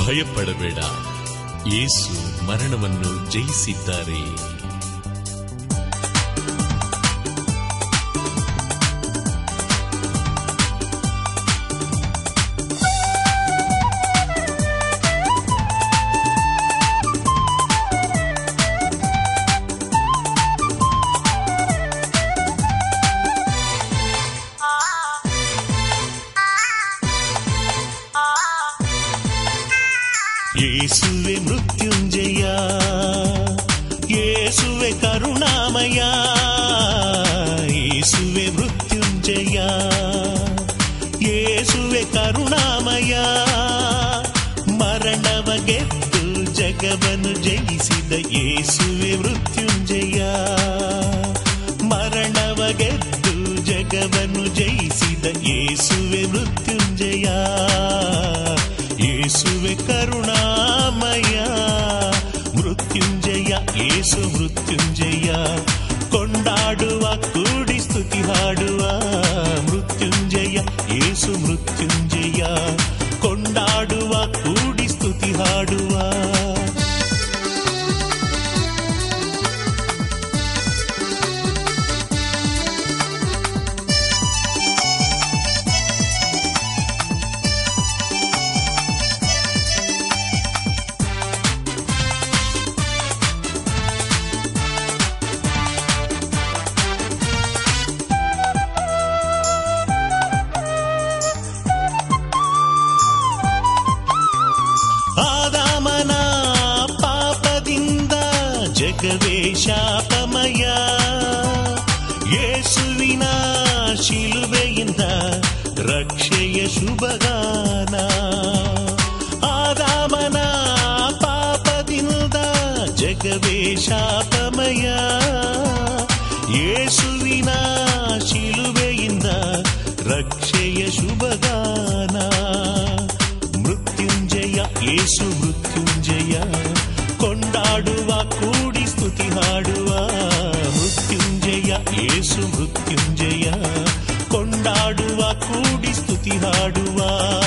ಭಯಪಡಬೇಡ ಯೇಸು ಮರಣವನ್ನು ಜಯಿಸಿದ್ದಾರೆ ಯೇಸುವೆ ಮೃತ್ಯುಂಜಯ ಯೇಸುವೆ ಕರುಣಾಮಯ ಯೇಸುವೆ ಮೃತ್ಯುಂಜಯ ಯೇಸುವೆ ಕರುಣಾಮಯ ಮರಣವ ಗೆದ್ದು ಜಗವನ್ನು ಜಯಿಸಿದ ಯೇಸುವೆ ಮೃತ್ಯುಂಜಯ ಮರಣವ ಗೆದ್ದು ಜಗವನ್ನು ಜಯಿಸಿದ ಯೇಸುವೆ ಮೃತ್ಯುಂಜಯ ಯೇಸುವೆ ಕರುಣಾಮಯ ಮೃತ್ಯುಂಜಯ ಯೇಸು ಮೃತ್ಯುಂಜಯ ಕೊಂಡಾಡುವ ಕೂಡಿ ಸ್ತುತಿ ಹಾಡುವ ಮೃತ್ಯುಂಜಯ ಯೇಸು ಮೃತ್ಯುಂಜಯ ಕೊಂಡಾಡುವ ಕೂಡಿ ಸ್ತುತಿ ಹಾಡುವ ಆದಾಮನ ಪಾಪದಿಂದ ಜಗವೇ ಶಾಪಮಯ ಯೇಸುವಿನ ಶಿಲುಬೆಯಿಂದ ರಕ್ಷೆಯ ಶುಭಗಾನ ಆದಾಮನ ಪಾಪದಿಂದ ಜಗವೇ ಶಾಪಮಯ ಯೇಸುವಿನ ಶಿಲುಬೆಯಿಂದ ರಕ್ಷೆಯ ಶುಭಗಾನ ಮೃತ್ಯುಂಜಯ ಯೇಸು ಮೃತ್ಯುಂಜಯ ಕೊಂಡಾಡುವ ಕೂಡಿ ಸ್ತುತಿ ಹಾಡುವ ಮೃತ್ಯುಂಜಯ ಯೇಸು ಮೃತ್ಯುಂಜಯ ಕೊಂಡಾಡುವ ಕೂಡಿ ಸ್ತುತಿ ಹಾಡುವ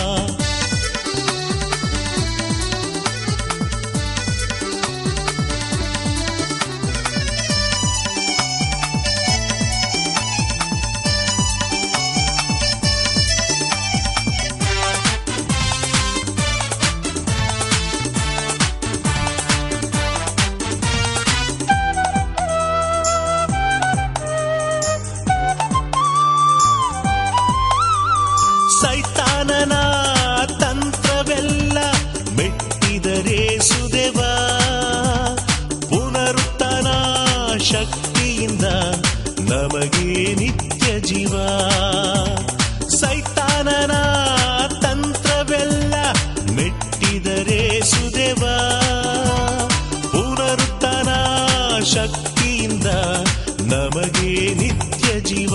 ಸೈತಾನನ ತಂತ್ರವೆಲ್ಲ ಮೆಟ್ಟಿದರೆ ಸುದೇವ ಪುನರುತ್ತನ ಶಕ್ತಿಯಿಂದ ನಮಗೆ ನಿತ್ಯ ಜೀವ ಸೈತಾನನ ತಂತ್ರವೆಲ್ಲ ಮೆಟ್ಟಿದರೆ ಸುದೇವ ಪುನರುತ್ತನ ಶಕ್ತಿಯಿಂದ ನಮಗೆ ನಿತ್ಯ ಜೀವ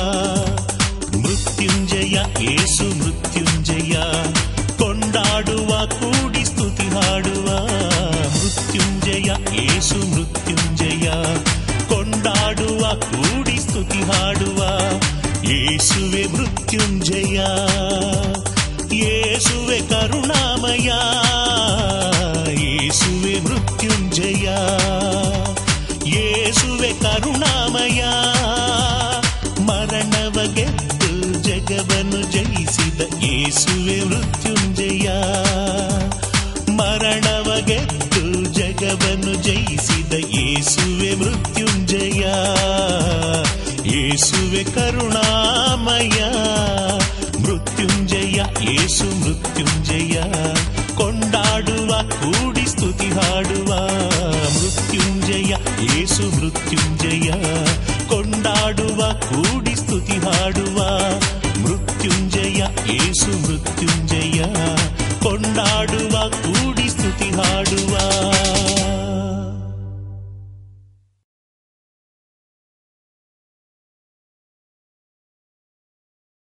ಮೃತ್ಯುಂಜಯ ಯೇಸು ಮೃತ್ಯುಂಜಯ ಕೊಂಡಾಡುವ ಕೂಡಿ ಸ್ತುತಿ ಹಾಡುವ ಮೃತ್ಯುಂಜಯ ಯೇಸು ಮೃತ್ಯುಂಜಯ ಕೊಂಡಾಡುವ ಕೂಡಿ ಸ್ತುತಿ ಹಾಡುವ ಯೇಸುವೆ ಮೃತ್ಯುಂಜಯ ಯೇಸುವೆ ಕರುಣಾಮಯ ಯೇಸುವೆ ಮೃತ್ಯುಂಜಯ ಯೇಸುವೆ ಕರುಣಾಮಯ ಮರಣವ ಗೆದ್ದು ಜಗವನ್ನು ಜಯಿಸಿದ ಯೇಸುವೆ ಮೃತ್ಯುಂಜಯ ಮರಣವ ಗೆದ್ದು ಜಗವನ್ನು ಜಯಿಸಿದ ಯೇಸುವೆ ಮೃತ್ಯುಂಜಯ ಯೇಸುವೆ ಕರುಣಾಮಯ ಮೃತ್ಯುಂಜಯ ಯೇಸು ಮೃತ್ಯುಂಜಯ ಕೊಂಡಾಡುವ ಕೂಡಿ ಸ್ತುತಿ ಹಾಡುವ ಮೃತ್ಯುಂಜಯ ಯೇಸು ಮೃತ್ಯುಂಜಯ ಕೊಂಡಾಡುವ ಕೂಡಿ ಸ್ತುತಿ ಹಾಡುವ ಮೃತ್ಯುಂಜಯ ಯೇಸು ಮೃತ್ಯುಂಜಯ ಕೊಂಡಾಡುವ ಕೂಡಿ ಸ್ತುತಿ ಹಾಡುವ